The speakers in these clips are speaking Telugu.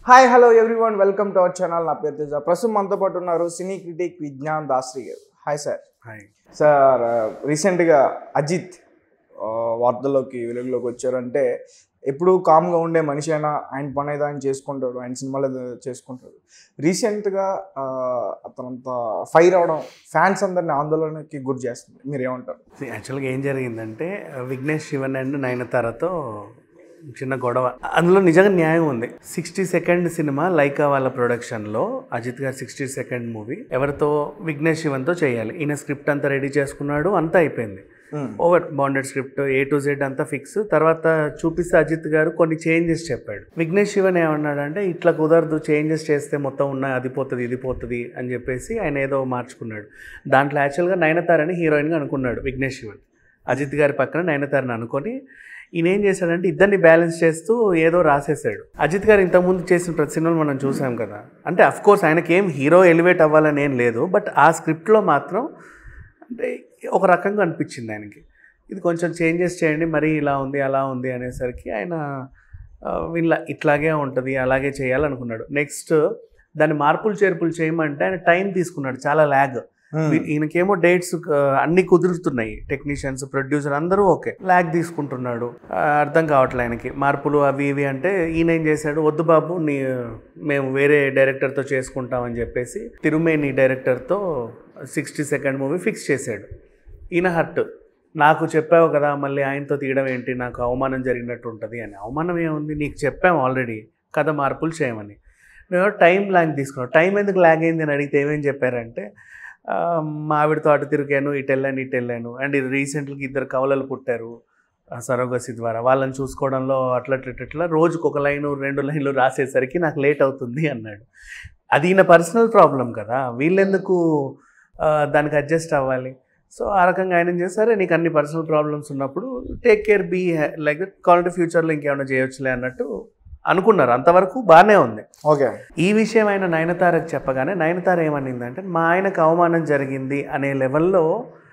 hi hello everyone welcome to our channel నా పేరు తేజ ప్రస్తుతం మనతో పాటు ఉన్నారు సినీ క్రిటిక్ విజ్ఞాన్ దాస్రి గారు హాయ్ సార్ హాయ్ సార్ రీసెంట్గా అజిత్ ఆ, వార్తల్లోకి వెలుగులోకి వచ్చారంటే ఎప్పుడు కామ్గా ఉండే మనిషి అయినా ఆయన పని అయితే ఆయన చేసుకుంటాడు ఆయన సినిమాలు ఏదో చేసుకుంటాడు రీసెంట్గా ఆ, అతనంత ఫైర్ అవడం ఫ్యాన్స్ అందరిని ఆందోళనకి గురి చేస్తుంది మీరు ఏమంటారు యాక్చువల్గా ఏం జరిగిందంటే విఘ్నేష్ శివన్ అండ్ నయనతారతో చిన్న గొడవ అందులో నిజంగా న్యాయం ఉంది సిక్స్టీ సెకండ్ సినిమా లైకా వాళ్ళ ప్రొడక్షన్లో అజిత్ గారు సిక్స్టీ సెకండ్ మూవీ ఎవరితో విఘ్నేష్ శివన్తో చేయాలి ఈయన స్క్రిప్ట్ అంతా రెడీ చేసుకున్నాడు అంతా అయిపోయింది over bonded script A to Z అంతా ఫిక్స్ తర్వాత చూపిస్తే అజిత్ గారు కొన్ని చేంజెస్ చెప్పాడు విఘ్నేష్ శివన్ ఏమన్నాడంటే ఇట్లా కుదరదు చేంజెస్ చేస్తే మొత్తం ఉన్న అది పోతుంది ఇది పోతుంది అని చెప్పేసి ఆయన ఏదో మార్చుకున్నాడు దాంట్లో యాక్చువల్గా నయనతారని హీరోయిన్గా అనుకున్నాడు విఘ్నేష్ శివన్ అజిత్ గారి పక్కన నయనతారని అనుకొని ఈయన ఏం చేశాడంటే ఇద్దరిని బ్యాలెన్స్ చేస్తూ ఏదో రాసేసాడు అజిత్ గారు ఇంతకుముందు చేసిన ప్రతి సినిమాలు మనం చూసాం కదా అంటే అఫ్ కోర్స్ ఆయనకి ఏం హీరో ఎలివేట్ అవ్వాలని ఏం లేదు బట్ ఆ స్క్రిప్ట్లో మాత్రం అంటే ఒక రకంగా అనిపించింది ఆయనకి ఇది కొంచెం చేంజెస్ చేయండి మరీ ఇలా ఉంది అలా ఉంది అనేసరికి ఆయన ఆ, వీళ్ళ ఇట్లాగే ఉంటుంది అలాగే చేయాలనుకున్నాడు నెక్స్ట్ దాన్ని మార్పులు చేర్పులు చేయమంటే ఆయన టైం తీసుకున్నాడు చాలా ల్యాగ్ వీ- ఈయనకేమో డేట్స్ అన్ని కుదురుతున్నాయి టెక్నీషియన్స్ ప్రొడ్యూసర్ అందరూ ఓకే ల్యాగ్ తీసుకుంటున్నాడు ఆ, అర్థం కావట్లే ఆయనకి మార్పులు అవి ఇవి అంటే ఈయన ఏం చేశాడు వద్దు బాబు నీ మేము వేరే డైరెక్టర్తో చేసుకుంటామని చెప్పేసి తిరుమేని డైరెక్టర్తో సిక్స్టీ సెకండ్ మూవీ ఫిక్స్ చేశాడు ఈయన హర్ట్ నాకు చెప్పావు కదా మళ్ళీ ఆయనతో తీయడం ఏంటి నాకు అవమానం జరిగినట్టు ఉంటుంది అని అవమానం ఏముంది నీకు చెప్పాము ఆల్రెడీ కథ మార్పులు చేయమని నేను టైం ల్యాగ్ తీసుకున్నాను టైం ఎందుకు ల్యాగ్ అయింది అని అడిగితే ఏమేం చెప్పారంటే ఆ, మా ఆవిడతో అటు తిరిగాను ఇటు వెళ్ళాను ఇటు వెళ్ళాను అండ్ ఇది రీసెంట్గా ఇద్దరు కవలలు పుట్టారు సరోగసి ద్వారా వాళ్ళని చూసుకోవడంలో అట్లా అట్లా ఇట్లా ఇట్లా రోజుకు ఒక లైను రెండు లైన్లు రాసేసరికి నాకు లేట్ అవుతుంది అన్నాడు అది ఈయన పర్సనల్ ప్రాబ్లం కదా వీళ్ళెందుకు ఆ, దానికి అడ్జస్ట్ అవ్వాలి సో ఆ రకంగా ఆయన ఏం చేస్తారే నీకు అన్ని పర్సనల్ ప్రాబ్లమ్స్ ఉన్నప్పుడు టేక్ కేర్ బీ లైక్ కావాలంటే ఫ్యూచర్లో ఇంకేమైనా చేయొచ్చులే అన్నట్టు అనుకున్నారు అంతవరకు బాగానే ఉంది ఓకే ఈ విషయం ఆయన నయనతారకు చెప్పగానే నయనతార ఏమనిందంటే మా ఆయనకు అవమానం జరిగింది అనే లెవెల్లో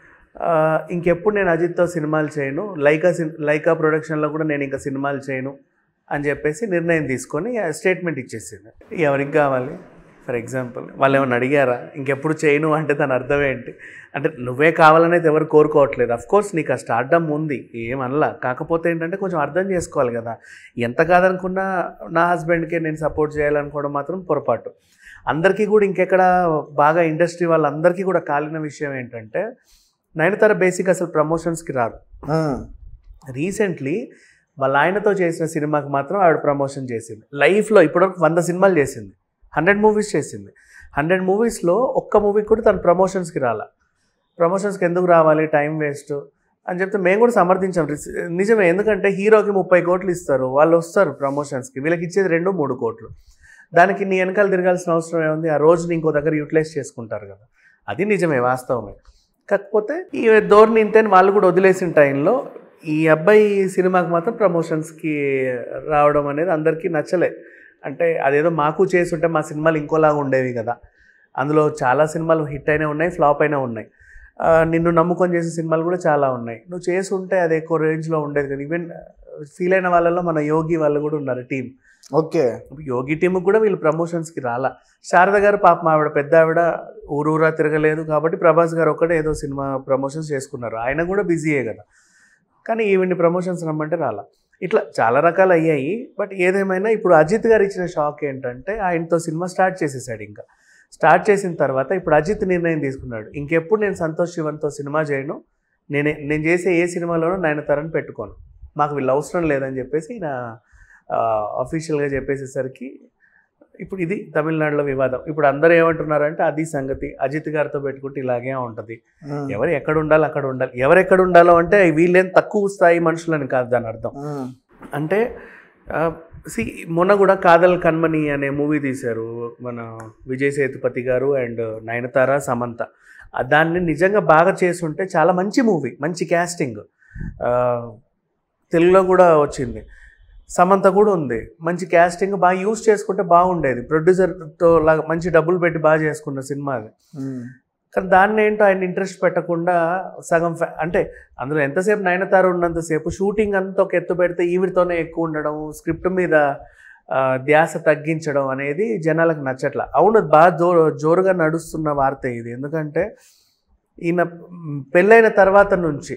ఆ, ఇంకెప్పుడు నేను అజిత్తో సినిమాలు చేయను లైకా సిన్ లైకా ప్రొడక్షన్లో కూడా నేను ఇంకా సినిమాలు చేయను అని చెప్పేసి నిర్ణయం తీసుకొని స్టేట్మెంట్ ఇచ్చేసింది ఎవరికి కావాలి ఫర్ ఎగ్జాంపుల్ వాళ్ళు ఏమైనా అడిగారా ఇంకెప్పుడు చేయను అంటే దాని అర్థం ఏంటి అంటే నువ్వే కావాలనేది ఎవరు కోరుకోవట్లేదు అఫ్ కోర్స్ నీకు ఆ స్టార్డమ్ ఉంది ఏమనలా కాకపోతే ఏంటంటే కొంచెం అర్థం చేసుకోవాలి కదా ఎంత కాదనుకున్నా నా హస్బెండ్కే నేను సపోర్ట్ చేయాలనుకోవడం మాత్రం పొరపాటు అందరికీ కూడా ఇంకెక్కడ బాగా ఇండస్ట్రీ వాళ్ళందరికీ కూడా కాలిన విషయం ఏంటంటే నయనతార బేసిక్ అసలు ప్రమోషన్స్కి రాదు రీసెంట్లీ వాళ్ళ ఆయనతో చేసిన సినిమాకి మాత్రం ఆవిడ ప్రమోషన్ చేసింది లైఫ్లో ఇప్పటివరకు వంద సినిమాలు చేసింది హండ్రెడ్ మూవీస్ చేసింది హండ్రెడ్ మూవీస్లో ఒక్క మూవీకి కూడా తను ప్రమోషన్స్కి రాలా ప్రమోషన్స్కి ఎందుకు రావాలి టైం వేస్ట్ అని చెప్తే మేము కూడా సమర్థించాం రిస్- నిజమే ఎందుకంటే హీరోకి ముప్పై కోట్లు ఇస్తారు వాళ్ళు వస్తారు ప్రమోషన్స్కి వీళ్ళకి ఇచ్చేది రెండు మూడు కోట్లు దానికి నీ వెనకాల తిరగాల్సిన అవసరం ఏముంది ఆ రోజుని ఇంకో దగ్గర యూటిలైజ్ చేసుకుంటారు కదా అది నిజమే వాస్తవమే కాకపోతే ఈ ధోరణి ఇంతని వాళ్ళు కూడా వదిలేసిన టైంలో ఈ అబ్బాయి సినిమాకి మాత్రం ప్రమోషన్స్కి రావడం అనేది అందరికీ నచ్చలే అంటే అదేదో మాకు చేసుంటే మా సినిమాలు ఇంకోలాగా ఉండేవి కదా అందులో చాలా సినిమాలు హిట్ అయినా ఉన్నాయి ఫ్లాప్ అయినా ఉన్నాయి ఆ, నిన్ను నమ్ముకొని చేసే సినిమాలు కూడా చాలా ఉన్నాయి నువ్వు చేసి ఉంటే అది ఎక్కువ రేంజ్లో ఉండేది కదా ఈవెన్ ఫీల్ అయిన వాళ్ళలో మన యోగి వాళ్ళు కూడా ఉన్నారు టీం ఓకే యోగి టీమ్ కూడా వీళ్ళు ప్రమోషన్స్కి రాలా శారద గారు పాపం ఆవిడ పెద్ద ఆవిడ ఊరూరా తిరగలేదు కాబట్టి ప్రభాస్ గారు ఒక్కటే ఏదో సినిమా ప్రమోషన్స్ చేసుకున్నారు ఆయన కూడా బిజీయే కదా కానీ ఈవెంట్ ప్రమోషన్స్ రమ్మంటే రాలా ఇట్లా చాలా రకాలు అయ్యాయి బట్ ఏదేమైనా ఇప్పుడు అజిత్ గారు ఇచ్చిన షాక్ ఏంటంటే ఆయనతో సినిమా స్టార్ట్ చేసేసాడు ఇంకా స్టార్ట్ చేసిన తర్వాత ఇప్పుడు అజిత్ నిర్ణయం తీసుకున్నాడు ఇంకెప్పుడు నేను సంతోష్ శివన్తో సినిమా చేయను నేనే నేను చేసే ఏ సినిమాలోనూ నయనతారని పెట్టుకోను మాకు వీళ్ళు అవసరం లేదని చెప్పేసి ఈయన అఫీషియల్గా చెప్పేసేసరికి ఇప్పుడు ఇది తమిళనాడులో వివాదం ఇప్పుడు అందరూ ఏమంటున్నారంటే అది సంగతి అజిత్ గారితో పెట్టుకుంటే ఇలాగే ఉంటుంది ఎవరు ఎక్కడ ఉండాలి అక్కడ ఉండాలి ఎవరు ఎక్కడ ఉండాలో అంటే వీళ్ళేం తక్కువ స్థాయి మనుషులని కాదు దాని అర్థం అంటే సి మొన్న కూడా కాదల్ కన్మని అనే మూవీ తీశారు మన విజయ్ సేతుపతి గారు అండ్ నయనతార సమంత ఆ దాన్ని నిజంగా బాగా చేసుంటే చాలా మంచి మూవీ మంచి క్యాస్టింగ్ తెలుగులో కూడా వచ్చింది సమంత కూడా ఉంది మంచి క్యాస్టింగ్ బాగా యూస్ చేసుకుంటే బాగుండేది ప్రొడ్యూసర్తో లాగా మంచి డబ్బులు పెట్టి బాగా చేసుకున్న సినిమా అది కానీ దాన్ని ఏంటో ఆయన ఇంట్రెస్ట్ పెట్టకుండా సగం ఫ్యా- అంటే అందులో ఎంతసేపు నయనతార ఉన్నంతసేపు షూటింగ్ అంతా ఒక ఎత్తు పెడితే ఈవిడితోనే ఎక్కువ ఉండడం స్క్రిప్ట్ మీద ఆ, ధ్యాస తగ్గించడం అనేది జనాలకు నచ్చట్ల అవును అది బాగా జో జోరుగా నడుస్తున్న వార్త ఇది ఎందుకంటే ఈయన మ్, పెళ్ళైన తర్వాత నుంచి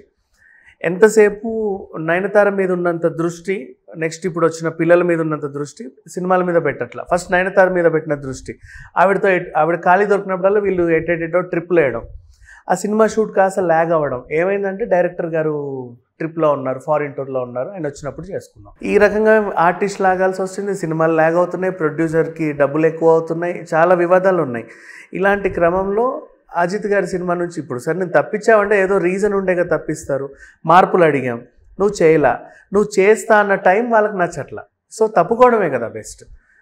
ఎంతసేపు నయనతార మీద ఉన్నంత దృష్టి నెక్స్ట్ ఇప్పుడు వచ్చిన పిల్లల మీద ఉన్నంత దృష్టి సినిమాల మీద పెట్టట్ల ఫస్ట్ నయనతార మీద పెట్టిన దృష్టి ఆవిడతో ఎట్- ఆవిడ ఖాళీ దొరికినప్పుడల్లా వీళ్ళు ఎటెటో ట్రిప్లు వేయడం ఆ సినిమా షూట్ కాస్త ల్యాగ్ అవ్వడం ఏమైందంటే డైరెక్టర్ గారు ట్రిప్లో ఉన్నారు ఫారిన్ టూర్లో ఉన్నారు ఆయన వచ్చినప్పుడు చేసుకున్నాం ఈ రకంగా ఆర్టిస్ట్ లాగాల్సి వస్తుంది సినిమాలు ల్యాగ్ అవుతున్నాయి ప్రొడ్యూసర్కి డబ్బులు ఎక్కువ అవుతున్నాయి చాలా వివాదాలు ఉన్నాయి ఇలాంటి క్రమంలో అజిత్ గారి సినిమా నుంచి ఇప్పుడు సరే నేను తప్పించావంటే ఏదో రీజన్ ఉండేగా తప్పిస్తారు మార్పులు అడిగాం నువ్వు చేయలా నువ్వు చేస్తా అన్న టైం వాళ్ళకి నచ్చట్లా సో తప్పుకోవడమే కదా బెస్ట్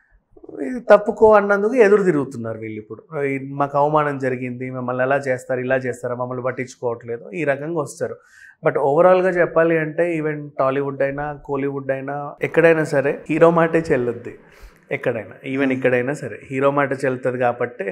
ఇది తప్పుకో అన్నందుకు ఎదురు తిరుగుతున్నారు వీళ్ళు ఇప్పుడు ఈ మాకు అవమానం జరిగింది మమ్మల్ని ఎలా చేస్తారు ఇలా చేస్తారా మమ్మల్ని పట్టించుకోవట్లేదు ఈ రకంగా వస్తారు బట్ ఓవరాల్గా చెప్పాలి అంటే ఈవెన్ టాలీవుడ్ అయినా కోలీవుడ్ అయినా ఎక్కడైనా సరే హీరో మాటే చెల్లుద్ది ఎక్కడైనా ఈవెన్ ఇక్కడైనా సరే హీరో మాట చెల్లుతుంది కాబట్టి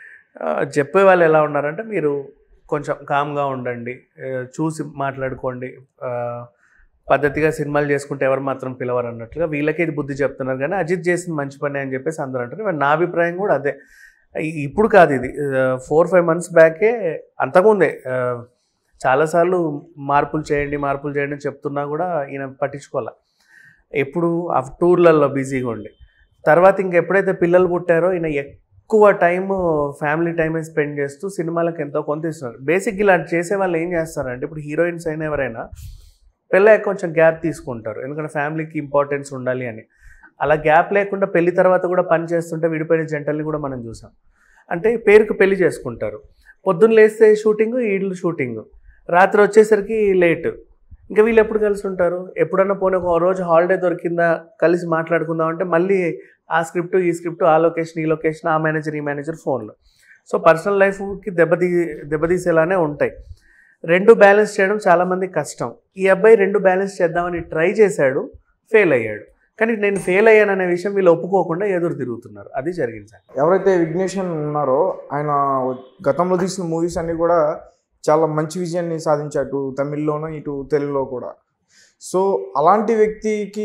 ఆ, చెప్పే వాళ్ళు ఎలా ఉన్నారంటే మీరు కొంచెం కామ్గా ఉండండి ఆ, చూసి మాట్లాడుకోండి ఆ, పద్ధతిగా సినిమాలు చేసుకుంటే ఎవరు మాత్రం పిలవరు అన్నట్లుగా వీళ్ళకే ఇది బుద్ధి చెప్తున్నారు కానీ అజిత్ చేసింది మంచి పని అని చెప్పేసి అందరూ అంటారు మరి నా అభిప్రాయం కూడా అదే ఇ- ఇప్పుడు కాదు ఇది ఫోర్ ఫైవ్ మంత్స్ బ్యాకే అంతకుముందే ఆ, చాలాసార్లు మార్పులు చేయండి మార్పులు చేయండి అని చెప్తున్నా కూడా ఈయన పట్టించుకోవాలి ఎప్పుడు ఆ టూర్లలో బిజీగా ఉండి తర్వాత ఇంక ఎప్పుడైతే పిల్లలు పుట్టారో ఈయన ఎక్కువ టైం ఫ్యామిలీ టైమే స్పెండ్ చేస్తూ సినిమాలకు ఎంతో కొంత ఇస్తున్నారు బేసిక్ ఇలాంటి చేసే వాళ్ళు ఏం చేస్తారంటే ఇప్పుడు హీరోయిన్స్ అయినా ఎవరైనా పెళ్ళాక కొంచెం గ్యాప్ తీసుకుంటారు ఎందుకంటే ఫ్యామిలీకి ఇంపార్టెన్స్ ఉండాలి అని అలా గ్యాప్ లేకుండా పెళ్లి తర్వాత కూడా పని చేస్తుంటే విడిపోయిన జంటల్ని కూడా మనం చూసాం అంటే పేరుకు పెళ్లి చేసుకుంటారు పొద్దున్న లేస్తే షూటింగ్ ఈళ్ళు షూటింగ్ రాత్రి వచ్చేసరికి లేట్ ఇంకా వీళ్ళు ఎప్పుడు కలిసి ఉంటారు ఎప్పుడన్నా పోనీ ఒక రోజు హాలిడే దొరికిందా కలిసి మాట్లాడుకుందాం అంటే మళ్ళీ ఆ స్క్రిప్ట్ ఈ స్క్రిప్ట్ ఆ లొకేషన్ ఈ లొకేషన్ ఆ మేనేజర్ ఈ మేనేజర్ ఫోన్లో సో పర్సనల్ లైఫ్కి దెబ్బతీ దెబ్బతీసేలానే ఉంటాయి రెండు బ్యాలెన్స్ చేయడం చాలామంది కష్టం ఈ అబ్బాయి రెండు బ్యాలెన్స్ చేద్దామని ట్రై చేశాడు ఫెయిల్ అయ్యాడు కానీ నేను ఫెయిల్ అయ్యాననే విషయం వీళ్ళు ఒప్పుకోకుండా ఎదురు తిరుగుతున్నారు అది జరిగింది సార్ ఎవరైతే విఘ్నేషన్ ఉన్నారో ఆయన గతంలో తీసిన మూవీస్ అన్ని కూడా చాలా మంచి విజయాన్ని సాధించాడు అటు తమిళ్లోనూ ఇటు తెలుగులో కూడా సో అలాంటి వ్యక్తికి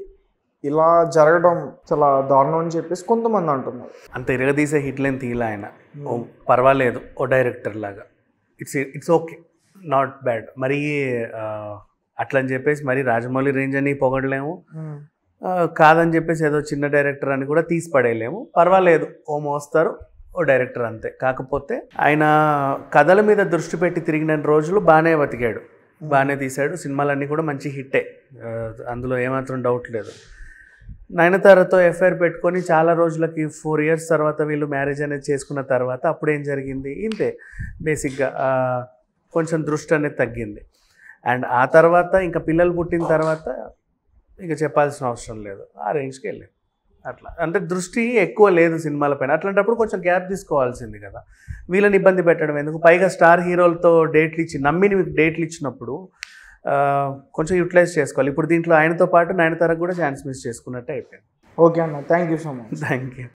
ఇలా జరగడం చాలా దారుణం అని చెప్పేసి కొంతమంది అంటున్నారు అంత ఇరగదీసే హిట్లేని తీల ఆయన ఓ పర్వాలేదు ఓ డైరెక్టర్ లాగా it's it's okay not bad మరీ ఆ, అట్లా అని చెప్పేసి మరీ రాజమౌళి రేంజ్ అని పొగడలేము ఆ, కాదని చెప్పేసి ఏదో చిన్న డైరెక్టర్ అని కూడా తీసి పడేయలేము పర్వాలేదు ఓ మోస్తారు ఓ డైరెక్టర్ అంతే కాకపోతే ఆయన కథల మీద దృష్టి పెట్టి తిరిగిన రోజులు బాగానే బతికాడు బాగానే తీశాడు సినిమాలన్నీ కూడా మంచి హిట్టే ఆ, అందులో ఏమాత్రం డౌట్ లేదు నయనతారతో ఎఫ్ఐఆర్ పెట్టుకొని చాలా రోజులకి ఫోర్ ఇయర్స్ తర్వాత వీళ్ళు మ్యారేజ్ అనేది చేసుకున్న తర్వాత అప్పుడు ఏం జరిగింది ఇంతే బేసిక్గా ఆ, కొంచెం దృష్టి అనేది తగ్గింది అండ్ ఆ తర్వాత ఇంకా పిల్లలు పుట్టిన తర్వాత ఇంకా చెప్పాల్సిన అవసరం లేదు ఆ రేంజ్కి వెళ్ళి అట్లా అంటే దృష్టి ఎక్కువ లేదు సినిమాలపైన అట్లాంటప్పుడు కొంచెం గ్యాప్ తీసుకోవాల్సింది కదా వీళ్ళని ఇబ్బంది పెట్టడం ఎందుకు పైగా స్టార్ హీరోలతో డేట్లు ఇచ్చి నమ్మిని మీకు డేట్లు ఇచ్చినప్పుడు ఆ, కొంచెం యూటిలైజ్ చేసుకోవాలి ఇప్పుడు దీంట్లో ఆయనతో పాటు నయనతారకు కూడా ఛాన్స్ మిస్ చేసుకున్నట్టే అయిపోయింది ఓకే అన్న thank you so much thank you